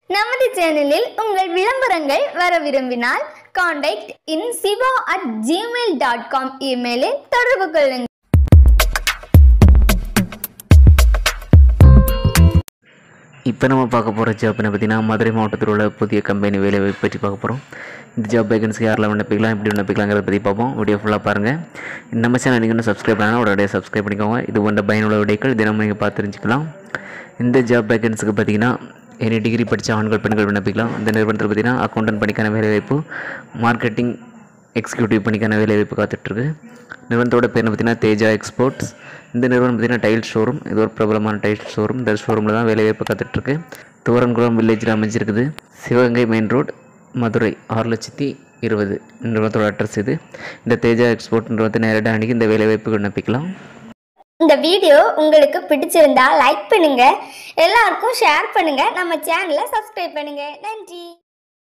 நமது சேனலில் உங்கள் விளம்பரங்கள் வர விரும்பினால் contact in Siva at Gmail dot com இமெயிலில் தொடர்பு கொள்ளுங்கள் இப்போ நம்ம பார்க்க போகிற ஜாப் என்ன பார்த்தீங்கன்னா மதுரை மாவட்டத்தில் உள்ள புதிய கம்பெனி வேலைவாய்ப்பு பற்றி பார்க்க போகிறோம் இந்த ஜாப் வேகன்சி யாரெல்லாம் விண்ணப்பிக்கலாம் எப்படி விண்ணப்பிக்கலாங்கிறத பற்றி பார்ப்போம் வீடியோ ஃபுல்லாக பாருங்கள் நம்ம சேனல் நீங்கள் இன்னும் சப்ஸ்கிரைப் பண்ணால் உடனடியாக சப்ஸ்கிரைப் பண்ணிக்கோங்க இது போன்ற பயனுள்ள விடைகள் தினமும் நீங்கள் பார்த்து தெரிஞ்சுக்கலாம் இந்த ஜாப் வேகன்ஸுக்கு பார்த்தீங்கன்னா எனி டிகிரி படித்த ஆண்கள் பெண்கள் விண்ணப்பிக்கலாம் இந்த நிறுவனத்தில் பார்த்தீங்கன்னா அக்கௌண்டன்ட் பணிக்கான வேலைவாய்ப்பு மார்க்கெட்டிங் எக்ஸிக்யூட்டிவ் பணிக்கான வேலைவாய்ப்பு காத்துட்ருக்கு நிறுவனத்தோட பேர் பார்த்தீங்கன்னா தேஜா எக்ஸ்போர்ட்ஸ் இந்த நிறுவனம் பார்த்தீங்கன்னா டைல் ஷோரூம் இது ஒரு பிரபலமான டைல் ஷோரூம் இந்த ஷோரூமில் தான் வேலைவாய்ப்பு காத்துட்ருக்கு துவரன்குளம் வில்லேஜில் அமைஞ்சிருக்குது சிவகங்கை மெயின் ரோட் மதுரை ஆறு லட்சத்தி இருபது நிறுவனத்தோட அட்ரஸ் இது இந்த தேஜா எக்ஸ்போர்ட் நிறுவனத்தை நேரடியாக அணுகி இந்த வேலைவாய்ப்பு விண்ணப்பிக்கலாம் இந்த வீடியோ உங்களுக்கு பிடிச்சிருந்தா லைக் பண்ணுங்க எல்லாருக்கும் ஷேர் பண்ணுங்க நம்ம சேனலை சப்ஸ்கிரைப் பண்ணுங்க நன்றி